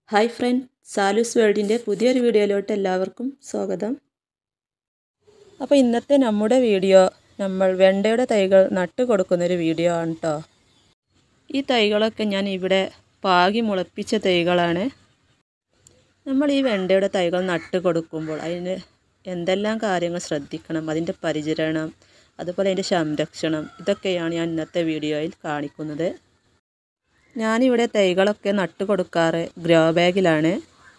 hi front സാലൂസ് വേൾഡിൻ്റെ പുതിയൊരു വീഡിയോയിലോട്ട് എല്ലാവർക്കും സ്വാഗതം അപ്പോൾ ഇന്നത്തെ നമ്മുടെ വീഡിയോ നമ്മൾ വെണ്ടയുടെ തൈകൾ നട്ടു കൊടുക്കുന്നൊരു വീഡിയോ ആണ് കേട്ടോ ഈ തൈകളൊക്കെ ഞാൻ ഇവിടെ പാകി മുളപ്പിച്ച തൈകളാണ് നമ്മൾ ഈ വെണ്ടയുടെ തൈകൾ നട്ടു കൊടുക്കുമ്പോൾ അതിന് എന്തെല്ലാം കാര്യങ്ങൾ ശ്രദ്ധിക്കണം അതിൻ്റെ പരിചരണം അതുപോലെ അതിൻ്റെ സംരക്ഷണം ഇതൊക്കെയാണ് ഞാൻ ഇന്നത്തെ വീഡിയോയിൽ കാണിക്കുന്നത് ഞാനിവിടെ തൈകളൊക്കെ നട്ടു കൊടുക്കാറ് ഗ്രോ ബാഗിലാണ്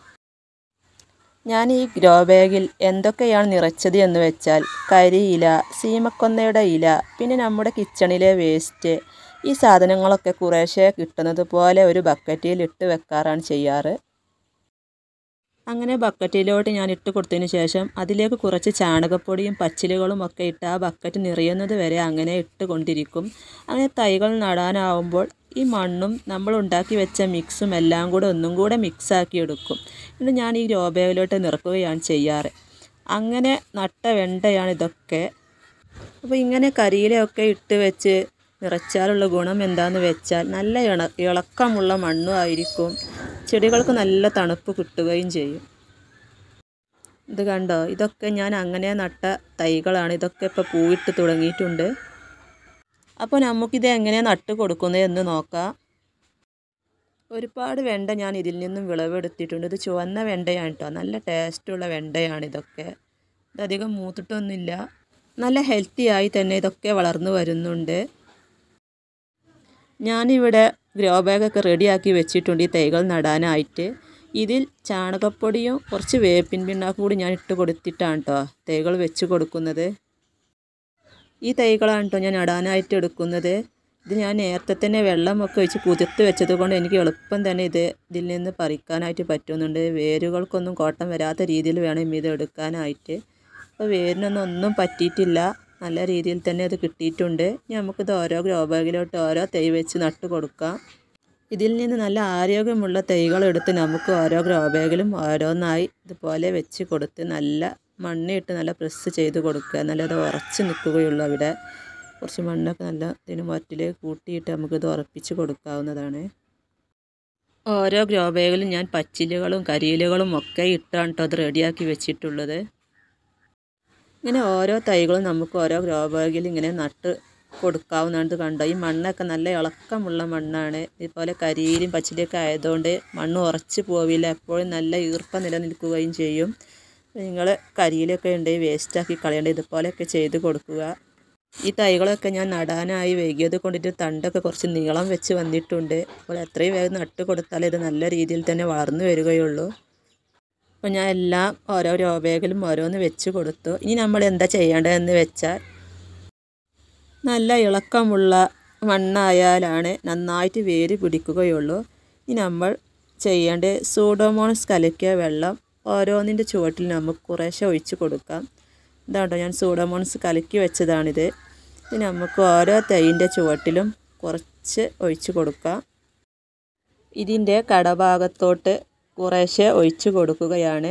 ഞാൻ ഈ ഗ്രോ ബാഗിൽ എന്തൊക്കെയാണ് നിറച്ചത് എന്ന് വെച്ചാൽ കരിയില സീമക്കൊന്നയുടെ ഇല പിന്നെ നമ്മുടെ കിച്ചണിലെ വേസ്റ്റ് ഈ സാധനങ്ങളൊക്കെ കുറേശ്ശെ കിട്ടുന്നത് പോലെ ഒരു ബക്കറ്റിൽ ഇട്ട് വെക്കാറാണ് ചെയ്യാറ് അങ്ങനെ ബക്കറ്റിലോട്ട് ഞാൻ ഇട്ട് കൊടുത്തതിന് ശേഷം അതിലേക്ക് കുറച്ച് ചാണകപ്പൊടിയും പച്ചിലുകളും ഒക്കെ ഇട്ട് ആ ബക്കറ്റ് നിറയുന്നത് വരെ അങ്ങനെ ഇട്ട് കൊണ്ടിരിക്കും അങ്ങനെ തൈകൾ നടാനാവുമ്പോൾ ഈ മണ്ണും നമ്മൾ ഉണ്ടാക്കി വെച്ച മിക്സും എല്ലാം കൂടെ ഒന്നും കൂടെ മിക്സാക്കി എടുക്കും എന്നിട്ട് ഞാൻ ഈ രോബയിലോട്ട് നിറക്കുകയാണ് ചെയ്യാറ് അങ്ങനെ നട്ട വെണ്ടയാണ് ഇതൊക്കെ അപ്പോൾ ഇങ്ങനെ കരിയിലൊക്കെ ഇട്ട് വെച്ച് നിറച്ചാലുള്ള ഗുണം എന്താണെന്ന് വെച്ചാൽ നല്ല ഇണ ഇളക്കമുള്ള മണ്ണും ആയിരിക്കും ചെടികൾക്ക് നല്ല തണുപ്പ് കിട്ടുകയും ചെയ്യും ഇത് കണ്ടോ ഇതൊക്കെ ഞാൻ അങ്ങനെ നട്ട തൈകളാണ് ഇതൊക്കെ ഇപ്പോൾ പൂവിട്ട് തുടങ്ങിയിട്ടുണ്ട് അപ്പോൾ നമുക്കിത് എങ്ങനെ നട്ട് കൊടുക്കുന്നത് എന്ന് നോക്കാം ഒരുപാട് വെണ്ട ഞാൻ ഇതിൽ നിന്നും വിളവെടുത്തിട്ടുണ്ട് ഇത് ചുവന്ന വെണ്ടയാണ് കേട്ടോ നല്ല ടേസ്റ്റുള്ള വെണ്ടയാണ് ഇതൊക്കെ ഇതധികം മൂത്തിട്ടൊന്നുമില്ല നല്ല ഹെൽത്തി ആയി തന്നെ ഇതൊക്കെ വളർന്നു വരുന്നുണ്ട് ഞാനിവിടെ ഗ്രോ ബാഗൊക്കെ റെഡിയാക്കി വെച്ചിട്ടുണ്ട് ഈ തൈകൾ നടാനായിട്ട് ഇതിൽ ചാണകപ്പൊടിയും കുറച്ച് വേപ്പിൻ പിണ്ണാക്കും കൂടി ഞാൻ ഇട്ട് കൊടുത്തിട്ടാണ് കേട്ടോ തൈകൾ വെച്ച് കൊടുക്കുന്നത് ഈ തൈകളാണ് കേട്ടോ ഞാൻ നടാനായിട്ട് എടുക്കുന്നത് ഇത് ഞാൻ നേരത്തെ തന്നെ വെള്ളമൊക്കെ ഒഴിച്ച് കുതിർത്ത് വെച്ചത് കൊണ്ട് എനിക്ക് എളുപ്പം തന്നെ ഇത് ഇതിൽ നിന്ന് പറിക്കാനായിട്ട് പറ്റുന്നുണ്ട് വേരുകൾക്കൊന്നും കോട്ടം വരാത്ത രീതിയിൽ വേണം ഇത് എടുക്കാനായിട്ട് അപ്പോൾ വേരിനൊന്നും ഒന്നും പറ്റിയിട്ടില്ല നല്ല രീതിയിൽ തന്നെ അത് കിട്ടിയിട്ടുണ്ട് നമുക്കിത് ഓരോ ഗ്രോ ബാഗിലോട്ട് ഓരോ തൈ വെച്ച് നട്ട് കൊടുക്കാം ഇതിൽ നിന്ന് നല്ല ആരോഗ്യമുള്ള തൈകൾ എടുത്ത് നമുക്ക് ഓരോ ഗ്രോ ബാഗിലും ഓരോന്നായി ഇതുപോലെ വെച്ച് കൊടുത്ത് നല്ല മണ്ണിട്ട് നല്ല പ്രസ് ചെയ്ത് കൊടുക്കുക നല്ലത് ഉറച്ച് നിൽക്കുകയുള്ളൂ അവിടെ കുറച്ച് മണ്ണൊക്കെ നല്ല ഇതിന് മറ്റിലേക്ക് കൂട്ടിയിട്ട് നമുക്കിത് ഉറപ്പിച്ച് കൊടുക്കാവുന്നതാണ് ഓരോ ഗ്രോ ബാഗിലും ഞാൻ പച്ചിലകളും കരിയിലകളും ഒക്കെ ഇട്ടാണ് കേട്ടോ അത് റെഡിയാക്കി വെച്ചിട്ടുള്ളത് ഇങ്ങനെ ഓരോ തൈകളും നമുക്ക് ഓരോ ഗ്രോ ബാഗിൽ ഇങ്ങനെ നട്ട് കൊടുക്കാവുന്നതാണ് ഇത് കണ്ടോ ഈ മണ്ണൊക്കെ നല്ല ഇളക്കമുള്ള മണ്ണാണ് ഇതുപോലെ കരിയിലും പച്ചിലയൊക്കെ ആയതുകൊണ്ട് മണ്ണ് ഉറച്ച് പോവില്ല എപ്പോഴും നല്ല ഈർപ്പം നിലനിൽക്കുകയും ചെയ്യും നിങ്ങൾ കരിയിലൊക്കെ ഉണ്ടെങ്കിൽ വേസ്റ്റാക്കി കളയേണ്ട ഇതുപോലെയൊക്കെ ചെയ്ത് കൊടുക്കുക ഈ തൈകളൊക്കെ ഞാൻ നടാനായി വൈകിയത് കൊണ്ടിട്ട് തണ്ടൊക്കെ കുറച്ച് നീളം വെച്ച് വന്നിട്ടുണ്ട് അപ്പോൾ എത്രയും വേഗം നട്ട് കൊടുത്താൽ ഇത് നല്ല രീതിയിൽ തന്നെ വളർന്നു വരികയുള്ളൂ അപ്പോൾ ഞാൻ എല്ലാം ഓരോ രോബേഗിലും ഓരോന്ന് വെച്ച് കൊടുത്തു ഇനി നമ്മൾ എന്താ ചെയ്യേണ്ടതെന്ന് വെച്ചാൽ നല്ല ഇളക്കമുള്ള മണ്ണായാലാണ് നന്നായിട്ട് വേര് പിടിക്കുകയുള്ളൂ ഇനി നമ്മൾ ചെയ്യേണ്ടത് സൂഡോമോണസ് കലക്കിയ വെള്ളം ഓരോന്നിൻ്റെ ചുവട്ടിൽ നമുക്ക് കുറേശ്ശെ ഒഴിച്ച് കൊടുക്കാം ഇതാണ്ടോ ഞാൻ സൂഡോമോണസ് കലക്കി വെച്ചതാണിത് ഇത് നമുക്ക് ഓരോ തൈൻ്റെ ചുവട്ടിലും കുറച്ച് ഒഴിച്ച് കൊടുക്കാം ഇതിൻ്റെ കടഭാഗത്തോട്ട് കുറേശ്ശെ ഒഴിച്ച് കൊടുക്കുകയാണ്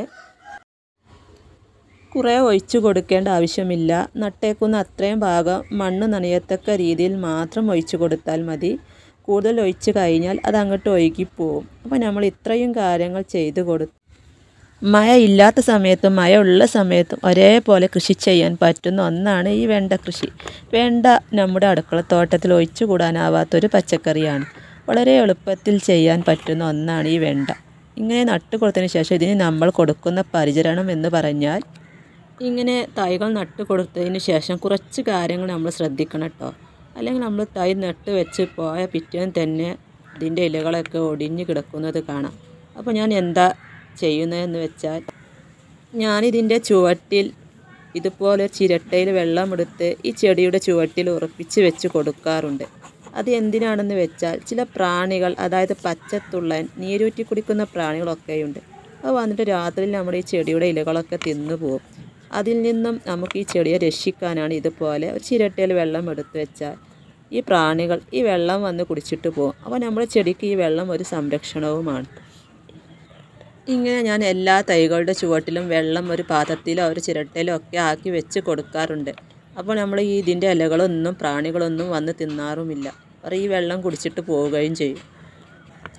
കുറേ ഒഴിച്ചു കൊടുക്കേണ്ട ആവശ്യമില്ല നട്ടേക്കുന്ന അത്രയും ഭാഗം മണ്ണ് നനയത്തക്ക രീതിയിൽ മാത്രം ഒഴിച്ചു കൊടുത്താൽ മതി കൂടുതൽ ഒഴിച്ച് കഴിഞ്ഞാൽ അത് അങ്ങോട്ട് ഒഴുകിപ്പോവും അപ്പോൾ നമ്മൾ ഇത്രയും കാര്യങ്ങൾ ചെയ്തു കൊടു മഴ ഇല്ലാത്ത സമയത്തും മഴ ഉള്ള സമയത്തും ഒരേപോലെ കൃഷി ചെയ്യാൻ പറ്റുന്ന ഒന്നാണ് ഈ വെണ്ട കൃഷി വെണ്ട നമ്മുടെ അടുക്കളത്തോട്ടത്തിൽ ഒഴിച്ചു കൂടാനാവാത്തൊരു പച്ചക്കറിയാണ് വളരെ എളുപ്പത്തിൽ ചെയ്യാൻ പറ്റുന്ന ഒന്നാണ് ഈ വെണ്ട ഇങ്ങനെ നട്ടു കൊടുത്തതിന് ശേഷം ഇതിന് നമ്മൾ കൊടുക്കുന്ന പരിചരണം എന്ന് പറഞ്ഞാൽ ഇങ്ങനെ തൈകൾ നട്ട് കൊടുത്തതിന് ശേഷം കുറച്ച് കാര്യങ്ങൾ നമ്മൾ ശ്രദ്ധിക്കണം കേട്ടോ അല്ലെങ്കിൽ നമ്മൾ തൈ നട്ട് വെച്ച് പോയ പിറ്റേന്ന് തന്നെ ഇതിൻ്റെ ഇലകളൊക്കെ ഒടിഞ്ഞ് കിടക്കുന്നത് കാണാം അപ്പോൾ ഞാൻ എന്താ ചെയ്യുന്നതെന്ന് വെച്ചാൽ ഞാനിതിൻ്റെ ചുവട്ടിൽ ഇതുപോലെ ചിരട്ടയിൽ വെള്ളമെടുത്ത് ഈ ചെടിയുടെ ചുവട്ടിൽ ഉറപ്പിച്ച് വെച്ച് കൊടുക്കാറുണ്ട് അത് എന്തിനാണെന്ന് വെച്ചാൽ ചില പ്രാണികൾ അതായത് പച്ചത്തുള്ളൻ നീരൂറ്റി കുടിക്കുന്ന പ്രാണികളൊക്കെയുണ്ട് അത് വന്നിട്ട് രാത്രിയിൽ നമ്മുടെ ഈ ചെടിയുടെ ഇലകളൊക്കെ തിന്നു പോകും അതിൽ നിന്നും നമുക്ക് ഈ ചെടിയെ രക്ഷിക്കാനാണ് ഇതുപോലെ ഒരു ചിരട്ടയിൽ വെള്ളം എടുത്ത് വെച്ചാൽ ഈ പ്രാണികൾ ഈ വെള്ളം വന്ന് കുടിച്ചിട്ട് പോകും അപ്പോൾ നമ്മുടെ ചെടിക്ക് ഈ വെള്ളം ഒരു സംരക്ഷണവുമാണ് ഇങ്ങനെ ഞാൻ എല്ലാ തൈകളുടെ ചുവട്ടിലും വെള്ളം ഒരു പാത്രത്തിലോ ഒരു ചിരട്ടയിലോ ഒക്കെ ആക്കി വെച്ച് കൊടുക്കാറുണ്ട് അപ്പോൾ നമ്മൾ ഈ ഇതിൻ്റെ ഇലകളൊന്നും പ്രാണികളൊന്നും വന്ന് തിന്നാറുമില്ല അവർ ഈ വെള്ളം കുടിച്ചിട്ട് പോവുകയും ചെയ്യും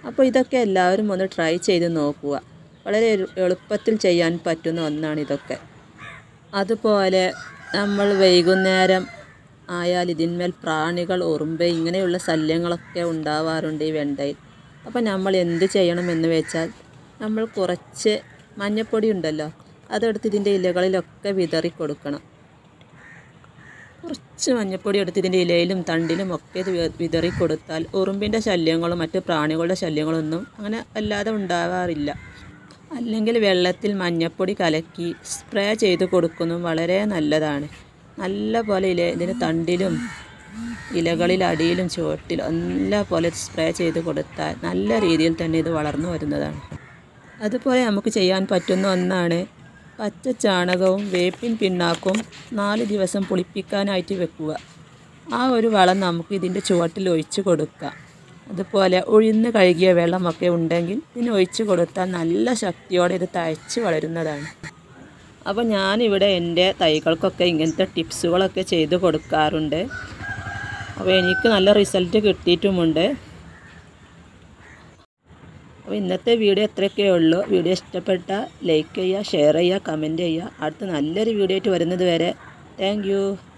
അപ്പോൾ ഇതൊക്കെ എല്ലാവരും ഒന്ന് ട്രൈ ചെയ്ത് നോക്കുക വളരെ എളു- എളുപ്പത്തിൽ ചെയ്യാൻ പറ്റുന്ന ഒന്നാണ് ഇതൊക്കെ അതുപോലെ നമ്മൾ വൈകുന്നേരം ആയാൽ ഇതിന്മേൽ പ്രാണികൾ ഉറുമ്പ് ഇങ്ങനെയുള്ള ശല്യങ്ങളൊക്കെ ഉണ്ടാവാറുണ്ട് ഈ വെണ്ടയിൽ അപ്പോൾ നമ്മൾ എന്ത് ചെയ്യണമെന്ന് വെച്ചാൽ നമ്മൾ കുറച്ച് മഞ്ഞപ്പൊടി ഉണ്ടല്ലോ അതെടുത്ത് ഇതിൻ്റെ ഇലകളിലൊക്കെ വിതറി കൊടുക്കണം കുറച്ച് മഞ്ഞപ്പൊടി എടുത്ത് ഇതിൻ്റെ ഇലയിലും തണ്ടിലും ഒക്കെ ഇത് വി- വിതറി കൊടുത്താൽ ഉറുമ്പിൻ്റെ ശല്യങ്ങളും മറ്റ് പ്രാണികളുടെ ശല്യങ്ങളൊന്നും അങ്ങനെ അല്ലാതെ ഉണ്ടാവാറില്ല അല്ലെങ്കിൽ വെള്ളത്തിൽ മഞ്ഞപ്പൊടി കലക്കി സ്പ്രേ ചെയ്ത് കൊടുക്കുന്നതും വളരെ നല്ലതാണ് നല്ല പോലെ ഇല ഇതിന് തണ്ടിലും ഇലകളിൽ അടിയിലും ചുവട്ടിലും നല്ല പോലെ സ്പ്രേ ചെയ്ത് കൊടുത്താൽ നല്ല രീതിയിൽ തന്നെ ഇത് വളർന്നു വരുന്നതാണ് അതുപോലെ നമുക്ക് ചെയ്യാൻ പറ്റുന്ന ഒന്നാണ് പച്ച ചാണകവും വേപ്പിൻ പിണ്ണാക്കും നാല് ദിവസം പുളിപ്പിക്കാനായിട്ട് വെക്കുക ആ ഒരു വളം നമുക്ക് ഇതിൻ്റെ ചുവട്ടിൽ ഒഴിച്ച് കൊടുക്കാം അതുപോലെ ഉഴുന്ന് കഴുകിയ വെള്ളമൊക്കെ ഉണ്ടെങ്കിൽ ഇതിന് ഒഴിച്ച് കൊടുത്താൽ നല്ല ശക്തിയോടെ ഇത് തഴച്ച് വളരുന്നതാണ് അപ്പോൾ ഞാനിവിടെ എൻ്റെ തൈകൾക്കൊക്കെ ഇങ്ങനത്തെ ടിപ്സുകളൊക്കെ ചെയ്ത് കൊടുക്കാറുണ്ട് അപ്പോൾ എനിക്ക് നല്ല റിസൾട്ട് കിട്ടിയിട്ടുമുണ്ട് അപ്പോൾ ഇന്നത്തെ വീഡിയോ ഇത്രയൊക്കെ ഉള്ളൂ വീഡിയോ ഇഷ്ടപ്പെട്ട ലൈക്ക് ചെയ്യുക ഷെയർ ചെയ്യുക കമൻറ്റ് ചെയ്യുക അടുത്ത നല്ലൊരു വീഡിയോ ആയിട്ട് വരുന്നത് വരെ താങ്ക്